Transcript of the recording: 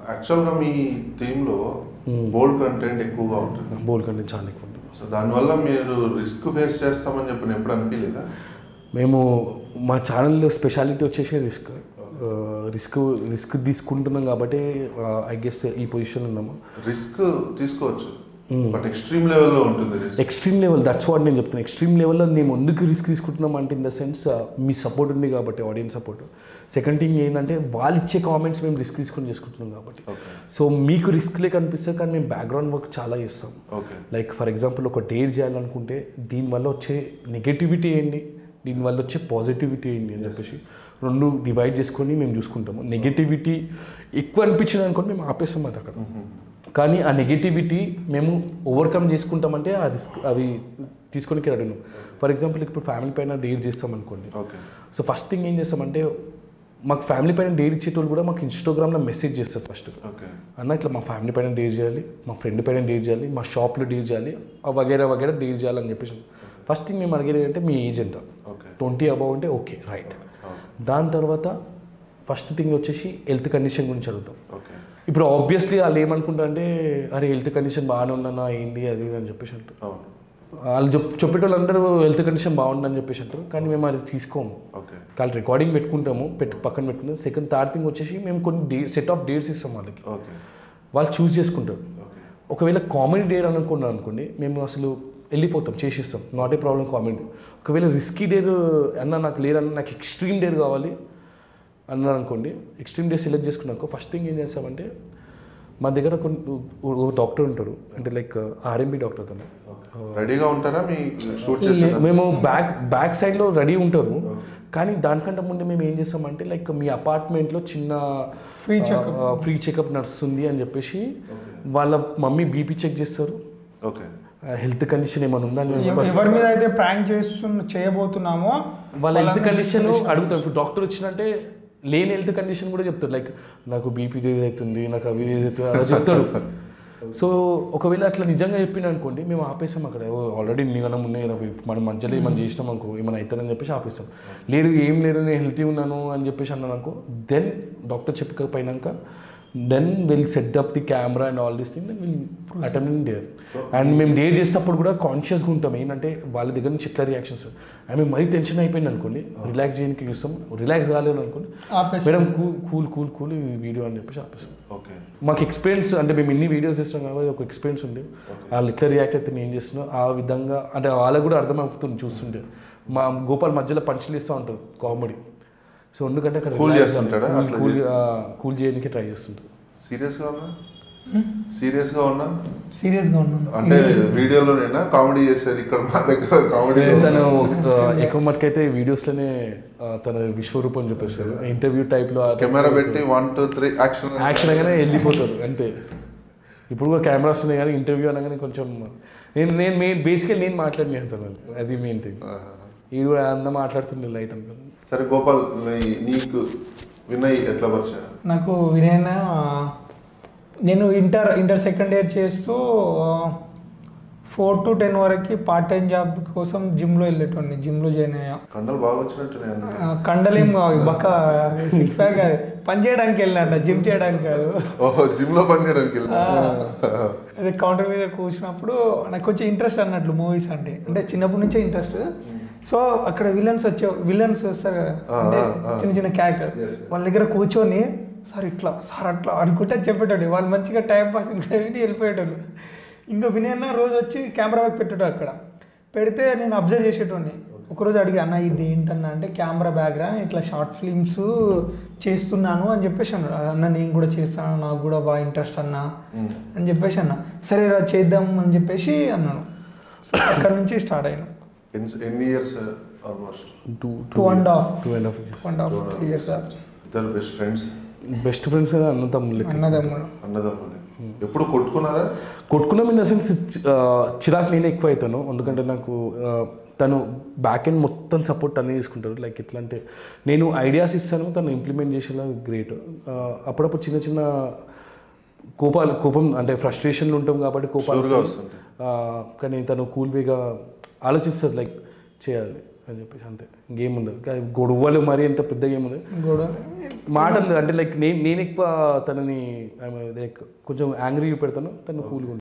యాక్చువల్గా మీ థీమ్లో బోల్డ్ కంటెంట్ ఎక్కువగా ఉంటుంది బోల్ కంటే చాలా ఎక్కువ ఉంటుంది సో దానివల్ల మీరు రిస్క్ ఫేస్ చేస్తామని చెప్పి ఎప్పుడు అనిపించలేదా మేము మా ఛానల్లో స్పెషాలిటీ వచ్చేసి రిస్క్ రిస్క్ రిస్క్ తీసుకుంటున్నాం కాబట్టి ఐ గెస్ ఈ పొజిషన్లో ఉన్నాము రిస్క్ తీసుకోవచ్చు బట్ ఎక్స్ట్రీమ్ లెవెల్లో ఉంటుంది risk extreme level that's what నేను చెప్తాను ఎక్స్ట్రీమ్ లెవెల్లో మేము ఎందుకు రిస్క్ తీసుకుంటున్నాం అంటే ఇన్ ద సెన్స్ మీ సపోర్ట్ ఉంది కాబట్టి ఆడియన్స్ సపోర్ట్ సెకండ్ థింగ్ ఏంటంటే వాళ్ళు ఇచ్చే కామెంట్స్ మేము రిస్క్ తీసుకొని చేసుకుంటున్నాం కాబట్టి ఓకే సో మీకు రిస్క్ లేక అనిపిస్తుంది కానీ మేము బ్యాక్గ్రౌండ్ వర్క్ చాలా చేస్తాం ఓకే లైక్ ఫర్ ఎగ్జాంపుల్ ఒక డేర్ చేయాలనుకుంటే దీనివల్ల వచ్చే నెగటివిటీ ఏంటి దీనివల్ల వచ్చే పాజిటివిటీ ఏంటి అని చెప్పేసి రెండు డివైడ్ చేసుకొని మేము చూసుకుంటాము నెగటివిటీ ఎక్కువ అనిపించింది అనుకోండి మేము ఆపేస్తాం అది అక్కడ కానీ ఆ నెగటివిటీ మేము ఓవర్కమ్ చేసుకుంటామంటే ఆ రిస్క్ అవి తీసుకొని రెడీ ఫర్ ఎగ్జాంపుల్ ఇప్పుడు ఫ్యామిలీ పైన డేర్ చేస్తాం అనుకోండి ఓకే సో ఫస్ట్ థింగ్ ఏం చేస్తామంటే మాకు ఫ్యామిలీ పైన డేర్ ఇచ్చేటోళ్ళు కూడా మాకు ఇన్స్టాగ్రామ్లో మెసేజ్ చేస్తారు ఫస్ట్ ఓకే అన్న ఇట్లా మా ఫ్యామిలీ పైన డీల్ చేయాలి మా ఫ్రెండ్ పైన డీల్ చేయాలి మా షాప్లో డీల్ చేయాలి ఆ వగేరా వగేరా డీల్ చేయాలని చెప్పేసి ఫస్ట్ థింగ్ మేము అడిగేది అంటే మీ ఏజ్ ఎంత ఓకే ట్వంటీ అబౌవ్ అంటే ఓకే రైట్ దాని తర్వాత ఫస్ట్ థింగ్ వచ్చేసి హెల్త్ కండిషన్ గురించి అడుగుతాం ఓకే ఇప్పుడు ఆబ్వియస్లీ వాళ్ళు ఏమనుకుంటారు అంటే అరే హెల్త్ కండిషన్ బాగానే ఉందన్నా ఏంది అది ఇది అని చెప్పేసి అంటారు అవును వాళ్ళు చెప్ చెప్పేటోళ్ళు అందరూ హెల్త్ కండిషన్ బాగుందని చెప్పేసి అంటారు కానీ మేము అది తీసుకోము ఓకే వాళ్ళు రికార్డింగ్ పెట్టుకుంటాము పెట్టి పక్కన పెట్టుకుంటాం సెకండ్ థర్డ్ థింగ్ వచ్చేసి మేము కొన్ని డే సెట్ ఆఫ్ డేట్స్ ఇస్తాం వాళ్ళకి ఓకే వాళ్ళు చూస్ చేసుకుంటారు ఓకే ఒకవేళ కామెడీ డేర్ అనుకున్నాం అనుకోండి మేము అసలు వెళ్ళిపోతాం చేసిస్తాం నాట్ ఏ ప్రాబ్లం కామెడీ ఒకవేళ రిస్కీ డేర్ అన్న నాకు లేదన్న నాకు ఎక్స్ట్రీమ్ డేర్ కావాలి అన్నారు అనుకోండి ఎక్స్ట్రీమ్ డే సెలెక్ట్ చేసుకున్నాక ఫస్ట్ థింగ్ ఏం చేస్తామంటే మా దగ్గర కొన్ని ఒక డాక్టర్ ఉంటారు అంటే లైక్ ఆర్ఎంబి డాక్టర్ తను రెడీగా ఉంటారా మీ షూట్ చేసే మేము బ్యాక్ బ్యాక్ సైడ్లో రెడీ ఉంటారు కానీ దానికంటే ముందు మేము ఏం చేస్తామంటే లైక్ మీ అపార్ట్మెంట్లో చిన్న Free checkup. ఫ్రీ చెకప్ నడుస్తుంది అని చెప్పేసి వాళ్ళ మమ్మీ బీపీ చెక్ చేస్తారు ఓకే హెల్త్ కండిషన్ ఏమైనా ఉందా అని ఎవ- చెప్పేసి ఎవరి మీద అయితే ప్రాంక్ చేస్తున్న చేయబోతున్నామో వాళ్ళ హెల్త్ కండిషన్ అడుగుతారు ఇప్పుడు డాక్టర్ వచ్చినంటే లేని హెల్త్ కండిషన్ కూడా చెప్తారు లైక్ నాకు బీపీ రేజ్ అవుతుంది నాకు అవి రేజ్ అవుతుంది అలా చెప్తారు సో ఒకవేళ అట్లా నిజంగా చెప్పిన అనుకోండి మేము ఆపేసాం అక్కడ ఆల్రెడీ నిగనం ఉన్నాయి కదా, మనం మధ్యలో ఏమైనా చేసినాం అనుకో ఏమైనా అవుతుందని చెప్పేసి ఆపేస్తాం లేదు ఏం లేదు నేను హెల్తీ ఉన్నాను అని చెప్పేసి అన్నాను అనుకో దెన్ డాక్టర్ చెప్పకపోయినాక then will set up the camera and all this thing then will attend in dare and మేము డేర్ చేసేటప్పుడు కూడా కాన్షియస్గా ఉంటాం ఏంటంటే వాళ్ళ దగ్గర నుంచి ఎట్లా రియాక్షన్స్ ఐ మీన్ మరీ టెన్షన్ అయిపోయింది అనుకోండి రిలాక్స్ చేయడానికి చూస్తాం రిలాక్స్ కాలేదు అనుకోండి ఆపేసి madam cool cool cool cool ఈ వీడియో అని చెప్పేసి ఆపేస్తాం ఓకే మాకు ఎక్స్పీరియన్స్ అంటే మేము ఇన్ని వీడియోస్ చేస్తాం కాబట్టి ఒక ఎక్స్పీరియన్స్ ఉంది వాళ్ళు ఎట్లా రియాక్ట్ అయితే నేను ఏం చేస్తున్నాం ఆ విధంగా అంటే వాళ్ళకు కూడా అర్థమవుతుంది చూస్తుంటే మా గోపాల్ మధ్యలో పంచులు ఇస్తూ ఉంటారు కామెడీ సో ఎందుకంటే అక్కడ Cool relax చేస్తుంటాడా? cool- అట్లా cool- చేసి- ఆ, కూల్ చేయడానికి ట్రై చేస్తుంటారు సీరియస్గా ఉన్నా సీరియస్గా ఉన్నా సీరియస్గా ఉన్నాను అంటే వీడియోలోనేనా కామెడీ చేసేది ఇక్కడ మా దగ్గర కామెడీ తను ఒక- ఎక్కువ మటుకైతే వీడియోస్లోనే ఆ, తన విశ్వరూపం చూపిస్తారు ఇంటర్వ్యూ టైప్లో కెమెరా పెట్టి one two three action action అనగానే వెళ్ళిపోతారు అంతే ఇప్పుడు కూడా కెమెరాస్ ఉన్నాయి కానీ ఇంటర్వ్యూ అనగానే కొంచెం నేను నేను మెయిన్ బేసికల్ నేను మాట్లాడిన అంటాను అది మెయిన్ థింగ్ ఇది కూడా అంతా మాట్లాడుతుండే లైట్ అనుకోండి సరే గోపాల్ నీ- నీకు వినయ్ ఎట్లా పరిచయం నాకు వినయన నేను ఇంటర్ ఇంటర్ సెకండ్ ఇయర్ చేస్తూ ఫోర్ టు టెన్ వరకు పార్ట్ టైం జాబ్ కోసం జిమ్లో వెళ్ళేటోడిని జిమ్లో జాయిన్ అయ్యా కండలు బాగా వచ్చినట్టునే అన్నీ. ఆ, కండలేం కావు, బక్క సిక్స్ ప్యాక్ కాదు పని చేయడానికి వెళ్ళినట్ట జిమ్ చేయడానికి కాదు ఓహో జిమ్ లో పని చేయడానికి వెళ్ళినా? అదే కౌంటర్ మీద కూర్చున్నప్పుడు నాకు కొంచెం ఇంట్రెస్ట్ అన్నట్లు మూవీస్ అంటే అంటే చిన్నప్పటి నుంచే ఇంట్రెస్ట్ సో అక్కడ విలన్స్ వచ్చే విలన్స్ వస్తారు కదా ఆ, అంటే ఆ, ఆ. చిన్న చిన్న క్యారెక్టర్ Yes, yes. వాళ్ళ దగ్గర కూర్చొని సార్ ఇట్లా సార్ అట్లా అనుకుంటే చెప్పేటోడు వాళ్ళు మంచిగా టైం పాస్ విని వెళ్ళిపోయేటోళ్ళు ఇంకా వినయన్న రోజు వచ్చి కెమెరా బ్యాగ్ పెట్టాడు అక్కడ పెడితే నేను అబ్జర్వ్ చేసేటోడిని ఒకరోజు అడిగా అన్న ఇది ఏంటన్నా అంటే కెమెరా బ్యాగ్ రా ఇట్లా షార్ట్ ఫిల్మ్స్ చేస్తున్నాను అని చెప్పేసి అన్నాడు అన్న నేను కూడా చేస్తాను నాకు కూడా బాగా ఇంట్రెస్ట్ అన్న ఉమ్. అని చెప్పేసి అన్న సరే రా చేద్దాం అని చెప్పేసి అన్నాను సో అక్కడ నుంచి స్టార్ట్ అయినా ఎన్ని- ఎన్ని years almost two two and half two and half two and half three years ఇద్దరు బెస్ట్ ఫ్రెండ్స్ బెస్ట్ ఫ్రెండ్స్ అన్న తమ్ముళ్ళు అన్నదమ్ముడు అన్నదమ్ములు ఎప్పుడు కొట్టుకున్నారా కొట్టుకున్నాం ఇన్ ద సెన్స్ చిరాకు నేనే ఎక్కువ అవుతాను ఎందుకంటే నాకు ఆ, తను బ్యాక్ ఎండ్ మొత్తం సపోర్ట్ తనే తీసుకుంటారు లైక్ ఎట్లా అంటే నేను ఐడియాస్ ఇస్తాను తను ఇంప్లిమెంట్ చేసేలా గ్రేట్ అప్పుడప్పుడు చిన్న చిన్న కోపాలు కోపం అంటే ఫ్రస్ట్రేషన్లు ఉంటాం కాబట్టి కోపాలు Sure గా వస్తాయి. వస్తుంటాయి. ఆ, కానీ తను కూల్ వేగా ఆలోచిస్తుంది లైక్ చేయాలి అని చెప్పేసి అంతే ఇంకేం ఉండదు కానీ గొడవలు మరి ఎంత పెద్ద గేమ్ ఉండదు గొడవ మాటలు అంటే లైక్ నేను నేను ఎక్కువ తనని లైక్ కొంచెం యాంగ్రీ పెడతాను తను కూల్గా